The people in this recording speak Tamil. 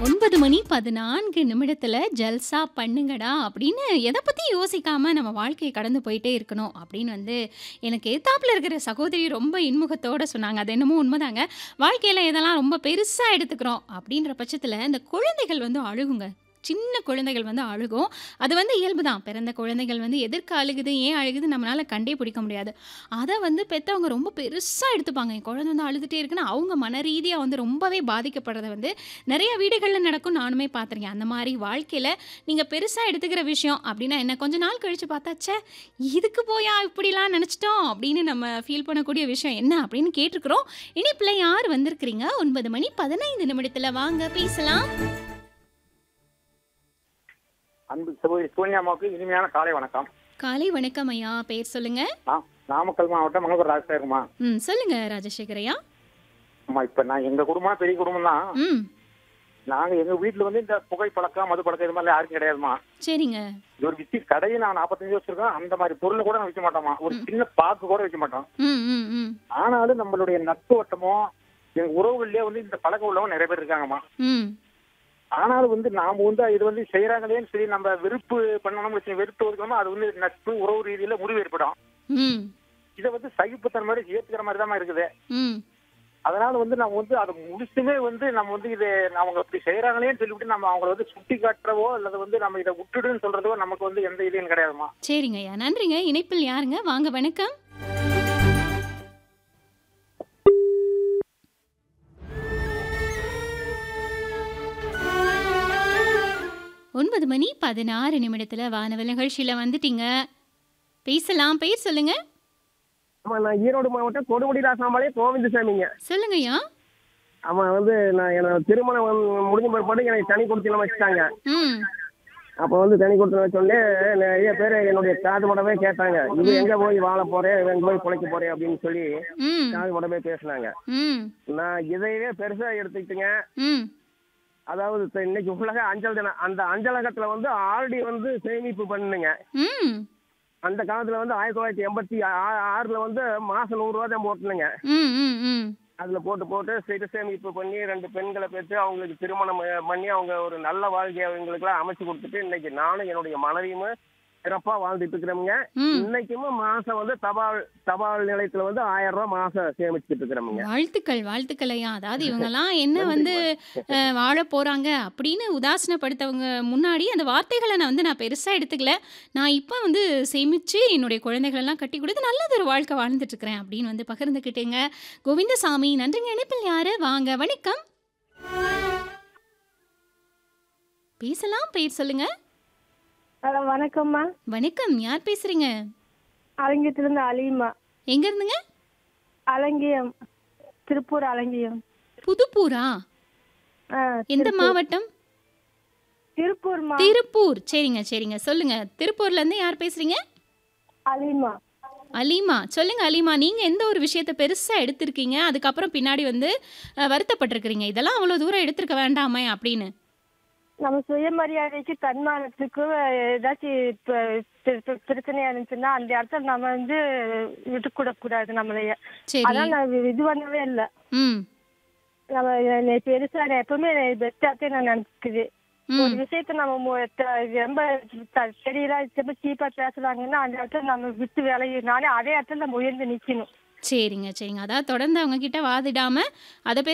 9 மணி 14 நிமிடத்துல ஜல்சா பண்ணுங்கடா அப்படின்னு எத பத்தியும் யோசிக்காம நம்ம வாழ்க்கைய கடந்து போயிட்டே இருக்கணும் அப்படின்னு வந்து எனக்கு எதிர்த்தாப்புல இருக்கிற சகோதரி ரொம்ப இன்முகத்தோட சொன்னாங்க. அது என்னமோ உண்மைதாங்க. வாழ்க்கையில எதெல்லாம் ரொம்ப பெருசா எடுத்துக்கிறோம் அப்படின்ற பட்சத்துல இந்த குழந்தைகள் வந்து அழுகுங்க. சின்ன குழந்தைகள் வந்து அழுகும். அது வந்து இயல்பு தான். பிறந்த குழந்தைகள் வந்து எதற்கு அழுகுது, ஏன் அழுகுது நம்மளால கண்டே பிடிக்க முடியாது. அத வந்து பெத்தவங்க ரொம்ப பெருசா எடுத்துப்பாங்க. என் குழந்தை வந்து அழுதுட்டே இருக்குன்னு அவங்க மனரீதியா வந்து ரொம்பவே பாதிக்கப்படுறத வந்து நெறைய வீடுகள்ல நடக்கும் நானுமே பார்த்துருக்கேன். அந்த மாரி வாழ்க்கையில நீங்க பெருசா எடுத்துக்கிற விஷயம் அப்படின்னா என்ன? கொஞ்ச நாள் கழிச்சு பார்த்தா, ச்சே! இதுக்கு போயா இப்படிலாம் நெனச்சுட்டோம் அப்படின்னு நம்ம ஃபீல் பண்ணக்கூடிய விஷயம் என்ன அப்படின்னு கேட்டுருக்கிறோம். இணைப்புல யார் வந்திருக்கிறீங்க? 9 மணி 15 நிமிடத்துல வாங்க பேசலாம். அன்பு சகோதரி சோனியாமாவுக்கு இனிமையான காலை வணக்கம் காலை வணக்கம் ஐயா. பேர் சொல்லுங்க. நான் நாமக்கல் மாவட்டம் மங்களபுரம் ராஜசேகரமா ம். சொல்லுங்க ராஜசேகர் ஐயா. அம்மா இப்ப நான் எங்க குடும்பம் பெரிய குடும்பம் தான் ம். நாங்க எங்க வீட்டுல வந்து இந்த புகை பழக்கம் மது பழக்கம் இது மாதிரி யாருக்கும் கிடையாதுமா சரிங்க. இது ஒரு வித்தி கடையை நான் நாற்பத்தஞ்சு வருஷம் இருக்கேன் அந்த மாதிரி பொருள் கூட நான் வைக்க மாட்டோமா ஒரு சின்ன பாக்கு கூட வைக்க மாட்டோம் ம், ம், ம். ஆனாலும் நம்மளுடைய நட்பு வட்டமோ எங்க உறவுகள்லயே வந்து இந்த பழக்கம் உள்ளவங்க நிறைய பேர் இருக்காங்கம்மா ம். ஆனாலும் வந்து நாம வந்து இது வந்து செய்யறாங்களேன்னு சொல்லி நம்ம வெறுப்பு பண்ணணும் வச்சு வெறுப்பு ஒதுக்கணுமோ அது வந்து நட்பு உறவு ரீதியில முடிவு ஏற்படும் ம். இதை வந்து சகிப்புத்தன்மை ஏத்துக்கிற மாதிரி தான் இருக்குது ம். அதனால வந்து நம்ம வந்து அதை முடிச்சுமே வந்து நம்ம வந்து இது அவங்க இப்படி செய்யறாங்களேன்னு சொல்லிவிட்டு நம்ம அவங்கள வந்து சுட்டி காட்டுறவோ அல்லது வந்து நம்ம இதை விட்டுடுன்னு சொல்றதோ நமக்கு வந்து எந்த இதையும் கிடையாதுமா சரிங்க ஐயா. நன்றிங்க. இணைப்பில் யாருங்க? வாங்க வணக்கம். ஒன்பது மணி 16 நிமிடத்துல வானவல் நிகழ்ச்சியில வந்துட்டீங்க. பேசலாம். பெயர் சொல்லுங்க. ஆமா நான் ஈரோடு மாவட்டம் கொடுமுடி ராசாம்பாளையம் கோவிந்தசாமிங்க சொல்லுங்க ஐயா. ஆமா வந்து நான் என்னோட திருமணம் வந்து முடிஞ்ச பிற்பாடு எனக்கு தனி கொடுத்து வச்சுட்டாங்க ம். அப்போ வந்து தனி கொடுத்து வச்சோடனே நிறைய பேர் என்னுடைய காது மடவே கேட்டாங்க இது எங்க போய் வாழ போறேன் எங்க போய் பிழைக்க போறேன் அப்படின்னு சொல்லி ம். காது மடவே பேசினாங்க ம். நான் இதையவே பெருசா எடுத்துக்கிட்டுங்க ம். அதாவது இப்ப இன்னைக்கு உலக அஞ்சல் தினம் அந்த அஞ்சலகத்துல வந்து ஆல்ரெடி வந்து சேமிப்பு பண்ணுங்க ம். அந்த காலத்துல வந்து ஆயிரத்தி தொள்ளாயிரத்தி எண்பத்தி ஆ- ஆறுல வந்து மாசம் நூறு ரூபா தான் போட்டுனுங்க ம். ம். ம். அதுல போட்டு போட்டு சிறு சேமிப்பு பண்ணி ரெண்டு பெண்களை பெற்று அவங்களுக்கு திருமணம் ப- பண்ணி அவங்க ஒரு நல்ல வாழ்க்கையை அவங்களுக்குலாம் அமைச்சு கொடுத்துட்டு இன்னைக்கு நானும் என்னுடைய மனைவியும் சிறப்பா வாழ்ந்துட்டு இருக்கிறோமுங்க ம். இன்னைக்குமே மாசம் வந்து தபால் தபால் நிலையத்துல வந்து ஆயிரம் ரூபாய் மாசம் சேமிச்சுட்டு இருக்கிறோமுங்க வாழ்த்துக்கள் வாழ்த்துக்கள் ஐயா. அதாவது இவங்கெல்லாம் என்ன வந்து அ, வாழ போறாங்க அப்படின்னு உதாசீனப்படுத்தவங்க முன்னாடி அந்த வார்த்தைகளை நான் வந்து நான் பெருசா எடுத்துக்கல. நான் இப்ப வந்து சேமிச்சு என்னுடைய குழந்தைகளெல்லாம் கட்டி கொடுத்து நல்லதொரு வாழ்க்கை வாழ்ந்துட்டு இருக்கிறேன் அப்படின்னு வந்து பகிர்ந்துக்கிட்டேங்க. கோவிந்தசாமி நன்றிங்க. இணைப்பில் யாரு? வாங்க வணக்கம். பேசலாம். பெயர் சொல்லுங்க. ஹலோ வணக்கம்மா வணக்கம். யார் பேசுறீங்க? அலங்கியத்திலிருந்து அலிமா எங்க இருந்துங்க? அலங்கியம் திருப்பூர் அலங்கியம் புதுப்பூரா? ஆ, எந்த திருப்பூர். மாவட்டம்? திருப்பூர்மா திருப்பூர். சரிங்க சரிங்க. சொல்லுங்க. திருப்பூர்ல இருந்து யார் பேசுறீங்க? அலிமா அலீமா. சொல்லுங்க அலீமா. நீங்க எந்த ஒரு விஷயத்த பெருசா எடுத்திருக்கீங்க? அதுக்கப்புறம் பின்னாடி வந்து அ, வருத்தப்பட்டிருக்கிறீங்க. இதெல்லாம் அவ்வளோ தூரம் எடுத்திருக்க வேண்டாமே அப்படின்னு. நம்ம சுயமரியாதைக்கு தன்மானத்துக்கு ஏதாச்சும் இப்ப பிர- பிர- பிரச்சனையா இருந்துச்சுன்னா அந்த இடத்துல நம்ம வந்து விட்டுக்கூட கூடாது நம்மளைய சரி. அதான் நான் இது- இது பண்ணவே இல்லை ம். நம்ம என்னை பெருசா நான் எப்பவுமே பெஸ்டாத்தே நான் நினைச்சுக்குது ஒரு ம். விஷயத்த நம்ம மு- த- ரொம்ப த- தெரியல ரொம்ப சீப்பா பேசுறாங்கன்னா அந்த இடத்துல நம்ம விட்டு விலகி நானே அதே இடத்துல நம்ம உயர்ந்து நிக்கணும் சரிங்க சரிங்க. அதாவது தொடர்ந்து அவங்க கிட்ட வாதிடாம அத